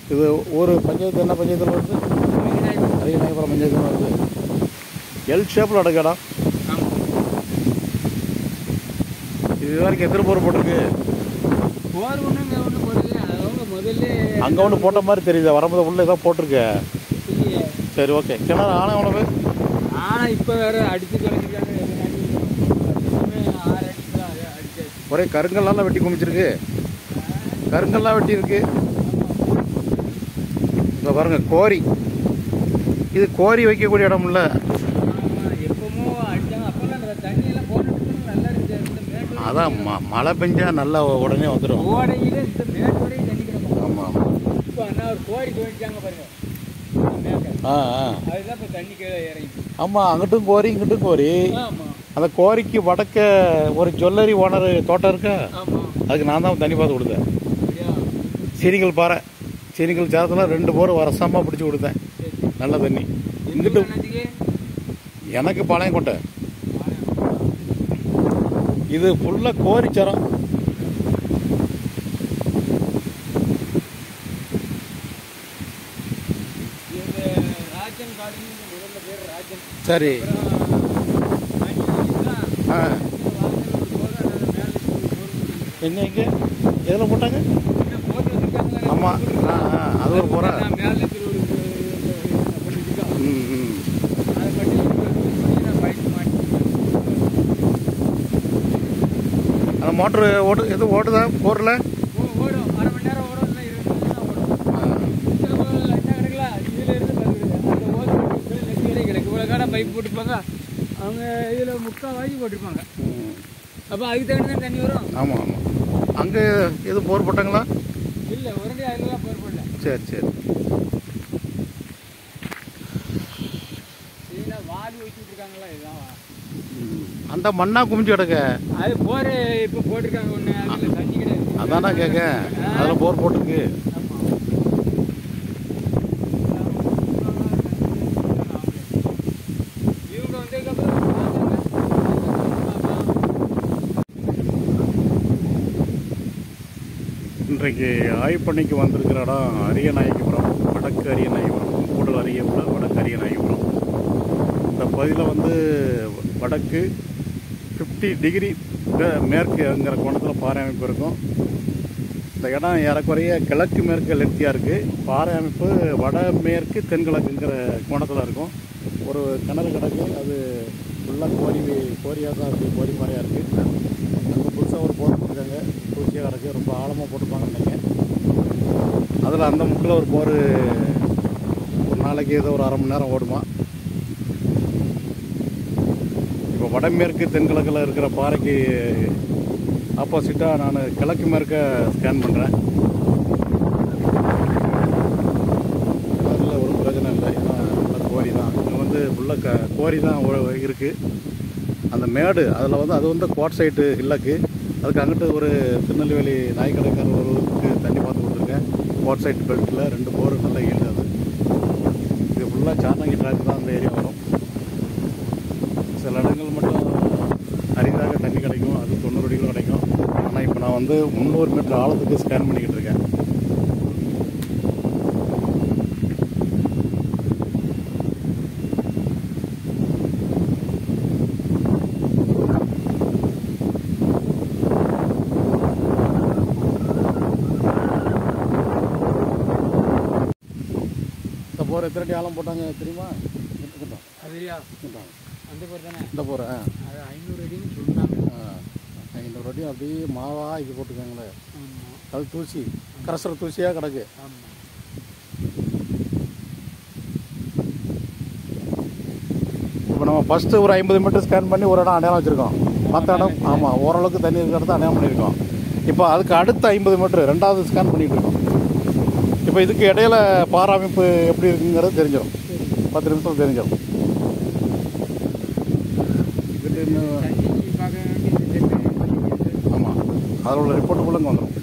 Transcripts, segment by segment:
இது ஒரு பஞ்சாயத்து என்ன பஞ்சாயத்தில் வருது அரியநாயபுரம் பஞ்சாயத்தில் வருது எல் ஷேப்பில் நடக்கு இடம் இது வரைக்கும் எத்தனை போர் போட்டிருக்கு போர் ஒன்றும் இங்கே ஒன்றும் போடல அவங்க முதல்ல அங்கே ஒன்று போட்ட மாதிரி தெரியுது வரும்போது உள்ள ஏதோ போட்டிருக்கு இல்லையே சரி ஓகே கிணறு ஆனை உணவு ஆனால் இப்போ வேற அடிச்சு தொலைஞ்சிருக்காங்க ஆறு அடிச்சு அடிச்சாச்சு ஒரே கருங்கல்லாம் வெட்டி குமிச்சிருக்கு கருங்கல்லாம் வெட்டி இருக்கு இங்கே பாருங்க கோரி இது கோரி வைக்கக்கூடிய இடம் இல்லை எப்பமோ அடிச்சாங்க அப்போல்லாம் அந்த தண்ணியெல்லாம் போட்டுட்டு நல்லா இருந்துச்சு இந்த மேட்டூர் அதான் ம மழை பெஞ்சா நல்லா உடனே வந்துடும் ஓடையில இந்த மேட்டூரையும் தண்ணி கிடக்கும் ஆமாம் இப்போ அண்ணா ஒரு கோடி தோண்டிட்டாங்க பாருங்க மேட்டை ஆ ஆ அதுதான் இப்போ தண்ணி கீழே இறங்கி ஆமாம் அங்கிட்டும் கோரி இங்கிட்டும் கோரி ஆமாம் அந்த கோரிக்கு வடக்க ஒரு ஜுவல்லரி ஓனர் தோட்டம் இருக்கா ஆமாம் அதுக்கு நான் தான் தண்ணி பார்த்து கொடுத்தேன் அப்படியா சீனிகள் பாறை சீனிகள் சேரத்தில் ரெண்டு போர் வரசமாக பிடிச்சி கொடுத்தேன் சரி நல்ல தண்ணி எங்கிட்டு இங்கிட்டு அண்ணாச்சிக்கு எனக்கு பாளையங்கோட்டை இது ஃபுல்லாக கோரிச்சரம் இது ராஜன் காடுன்னு முதல்ல பேர் ராஜன் சரி ஆ என்ன எங்கே எதில் போட்டாங்க ஆமாம் ஆ ஆ அது ஒரு போகிறா ம் ம் அந்த மோட்ரு ஓடு எது ஓடுதா போரில் பைப் போட்டுப்பாங்க அவங்க இதில் முக்கால் வாங்கி போட்டிருப்பாங்க அப்போ அதுக்கு தகுந்த தண்ணி வரும் ஆமாம் ஆமாம் அங்கே எது போர் போட்டாங்களா இல்லை உடனே அதெல்லாம் போர் போடல சரி சரி இதெல்லாம் வாலி வச்சுட்டு இருக்காங்களா இதுதான் ம். அந்த மண்ணா குமிஞ்சு கிடக்க அது போர் இப்போ போட்டிருக்காங்க ஒன்று அதில் தண்ணி கிடையாது அதானா கேட்க அதில் போர் போட்டிருக்கு இவங்க வந்ததுக்கப்புறம் இன்றைக்கு ஆய்ப்பண்ணைக்கு வந்திருக்கிற இடம் அரியநாயகிபுரம் வடக்கு அரியநாயகிபுரம் கூடல் அருகே உள்ள வடக்கு அரியநாயகிபுரம் இந்த பகுதியில் வந்து வடக்கு ஃபிஃப்டி டிகிரி மேற்குங்கிற கோணத்தில் பாறை அமைப்பு இருக்கும் இந்த இடம் ஏறக்குறைய கிழக்கு மேற்கு லெத்தியாக இருக்குது பாறை அமைப்பு வடமேற்கு தென்கிழக்குங்கிற கோணத்தில் இருக்கும் ஒரு கிணறு கிடக்கு அது ஃபுல்லாக கோரி கோரியாக தான் இருக்குது கோரி பாறையாக இருக்குது அங்கே புதுசாக ஒரு போர் போட்டிருக்காங்க தூசியாக கிடக்கு ரொம்ப ஆழமாக போட்டிருப்பாங்கன்னு நினைக்கிறேன் அதில் அந்த முக்கில் ஒரு போர் ஒரு நாளைக்கு ஏதோ ஒரு அரை மணி நேரம் ஓடுமா இப்போ வடமேற்கு தென்கிழக்கில் இருக்கிற பாறைக்கு ஆப்போசிட்டாக நான் கிழக்கு மேற்க ஸ்கேன் பண்ணுறேன் அதில் ஒரு பிரச்சனை இல்லை ஏன்னா நல்ல கோரி தான் இங்கே வந்து உள்ள க கோரி தான் இருக்குது அந்த மேடு அதில் வந்து அது வந்து கோட் சைட்டு இல்லக்கு அதுக்கு அங்கிட்டு ஒரு திருநெல்வேலி நாய்க்கடைக்கார ஒருவருக்கு தண்ணி பார்த்து கொடுத்துருக்கேன் கோட் சைட் பெல்ட்டில் ரெண்டு போர் நல்லா ஈல்டு அது இது ஃபுல்லாக சார்னங்கி ட்ராக் தான் அந்த ஏரியா வரும் சில இடங்கள் மட்டும் அரிதாக தண்ணி கிடைக்கும் அது தொண்ணூறு அடிகளும் கிடைக்கும் ஆனால் இப்போ நான் வந்து முந்நூறு மீட்டர் ஆழத்துக்கு ஸ்கேன் பண்ணிக்கிட்டு இருக்கேன் இந்த போர் எத்தனை அடி ஆழம் போட்டாங்க தெரியுமா இருக்கட்டும், அதுலையா இருக்கட்டும். அந்த பேர் தானே இந்த போர் ஆ அது ஐநூறு அடின்னு சொன்னாங்க ஆ. ஐநூறு அடி அப்படியே மாவா இது போட்டுருக்காங்களே ஆமாம் அது தூசி கரசுற தூசியாக கிடக்கு ஆமாம் இப்போ நம்ம ஃபஸ்ட்டு ஒரு ஐம்பது மீட்டர் ஸ்கேன் பண்ணி ஒரு இடம் அடையாளம் வச்சுருக்கோம் மற்ற இடம் ஆமாம் ஓரளவுக்கு தண்ணி இருக்கிற இடத்த அடையாளம் பண்ணியிருக்கோம் இப்போ அதுக்கு அடுத்த ஐம்பது மீட்டர் ரெண்டாவது ஸ்கேன் பண்ணிட்டு இருக்கோம் இப்போ இதுக்கு இடையில பாராமைப்பு எப்படி இருக்குங்கிறது தெரிஞ்சிடும் பத்து நிமிஷம் தெரிஞ்சிடும் இதுக்கு இன்னும் தண்ணி பார்க்க வேண்டியது ஆமாம் அதில் உள்ள ரிப்போர்ட்டுக்குள்ளே இங்கே வந்துடும்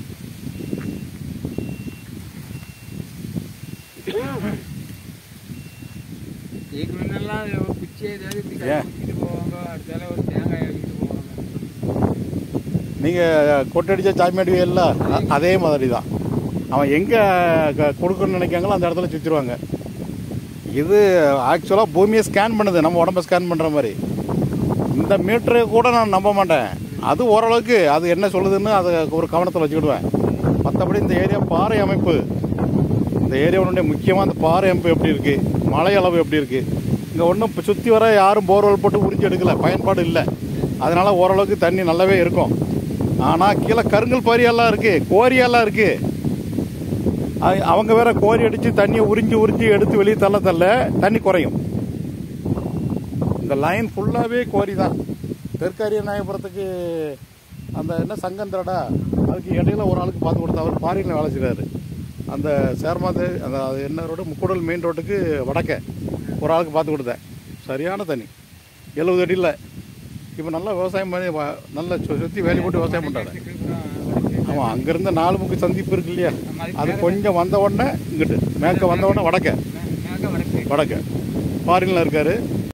இதுக்கு முன்னெல்லாம் குச்சி ஏதாவது இப்படி ஏன்? கட்டிட்டு போவாங்க அடுத்தால ஒரு தேங்காய் எடுத்துட்டு போவாங்க நீங்கள் கொட்டடிச்ச சாமியாடி இல்லை அதே மாதிரி தான் அவன் எங்கே கொடுக்கணும்னு நினைக்காங்களோ அந்த இடத்துல சுற்றிடுவாங்க இது ஆக்சுவலாக பூமியை ஸ்கேன் பண்ணுது நம்ம உடம்ப ஸ்கேன் பண்ணுற மாதிரி இந்த மீட்டரை கூட நான் நம்ப மாட்டேன் அது ஓரளவுக்கு அது என்ன சொல்லுதுன்னு அதை ஒரு கவனத்தில் வச்சுக்கிடுவேன் மற்றபடி இந்த ஏரியா பாறை அமைப்பு இந்த ஏரியாவுடைய முக்கியமாக இந்த பாறை அமைப்பு எப்படி இருக்குது மழை அளவு எப்படி இருக்குது இங்கே ஒன்றும் இப்போ சுற்றி வர யாரும் போர்வெல் போட்டு உறிஞ்சி எடுக்கல பயன்பாடு இல்லை அதனால் ஓரளவுக்கு தண்ணி நல்லாவே இருக்கும் ஆனால் கீழே கருங்கல் பாரியெல்லாம் இருக்குது கோரியெல்லாம் இருக்குது அது- அவங்க வேற கோரி அடித்து தண்ணியை உறிஞ்சி உறிஞ்சி எடுத்து வெளியே தள்ள தள்ள தண்ணி குறையும் இந்த லைன் ஃபுல்லாகவே கோரி தான் தெற்கரிய நாயபுரத்துக்கு அந்த என்ன சங்கந்திரடா அதுக்கு இடையில ஒரு ஆளுக்கு பார்த்து கொடுத்தா அவர் பாரியில் வேலை செய்கிறாரு அந்த சேர்மாது அந்த அது என்ன ரோடு முக்கூடல் மெயின் ரோட்டுக்கு வடக்க ஒரு ஆளுக்கு பார்த்து கொடுத்தேன் சரியான தண்ணி எழுபது அடியில் இப்போ நல்லா விவசாயம் பண்ணி வ- நல்லா சு- சுற்றி வேலி போட்டு விவசாயம் பண்ணுறாரு ஆமாம் அங்கேருந்து நாலு முக்கு சந்திப்பு இருக்கு இல்லையா அது கொஞ்சம் வந்த உடனே இங்கிட்டு மேற்க வந்த உடனே வடக்க வடக்கு வடக்க ஃபாரின்ல இருக்காரு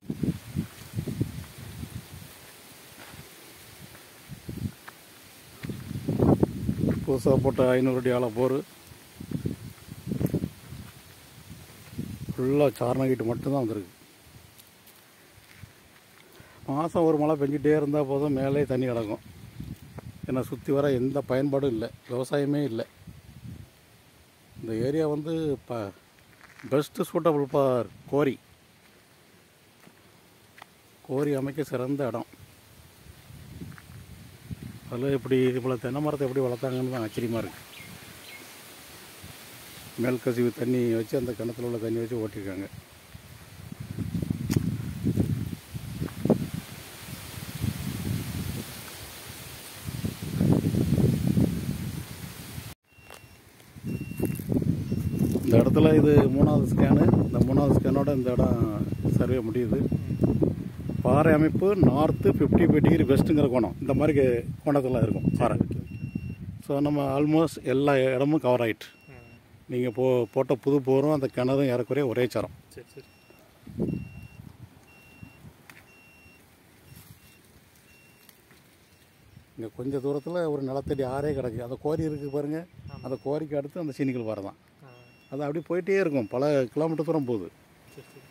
புதுசாக போட்ட ஐநூறு அடி ஆழ போர் ஃபுல்லாக சாரணகிட்டு மட்டும்தான் வந்திருக்கு மாதம் ஒரு மழை பெஞ்சிட்டே இருந்தால் போதும் மேலே தண்ணி கிடக்கும் ஏன்னா சுற்றி வர எந்த பயன்பாடும் இல்லை விவசாயமே இல்லை இந்த ஏரியா வந்து இப்போ பெஸ்ட்டு சூட்டபிள் ஃபார் கோரி கோரி அமைக்க சிறந்த இடம் அதில் இப்படி இவ்வளோ தென்னை மரத்தை எப்படி வளர்த்தாங்கன்னு தான் ஆச்சரியமாக இருக்குது மேல் கசிவு தண்ணி வச்சு அந்த கிணத்துல உள்ள தண்ணி வச்சு ஓட்டியிருக்காங்க இந்த இடத்துல இது மூணாவது ஸ்கேனு இந்த மூணாவது ஸ்கேனோட இந்த இடம் சர்வே முடியுது பாறை அமைப்பு நார்த்து ஃபிஃப்டி ஃபைவ் டிகிரி வெஸ்ட்டுங்கிற கோணம் இந்த மாதிரி கோணத்தில் இருக்கும் பாறை ஸோ நம்ம ஆல்மோஸ்ட் எல்லா இடமும் கவர் ஆயிட்டு நீங்கள் போ போட்ட புது போரும் அந்த கிணறும் ஏறக்குறைய ஒரே சரம் சரி சரி இங்கே கொஞ்சம் தூரத்தில் ஒரு நிலத்தடி ஆறே கிடக்கு அந்த கோரி இருக்குது பாருங்கள் அந்த கோரிக்கு அடுத்து அந்த சீனிக்கல் பாறை தான் அது அப்படியே போயிட்டே இருக்கும் பல கிலோமீட்டர் தூரம் போகுது சரி சரி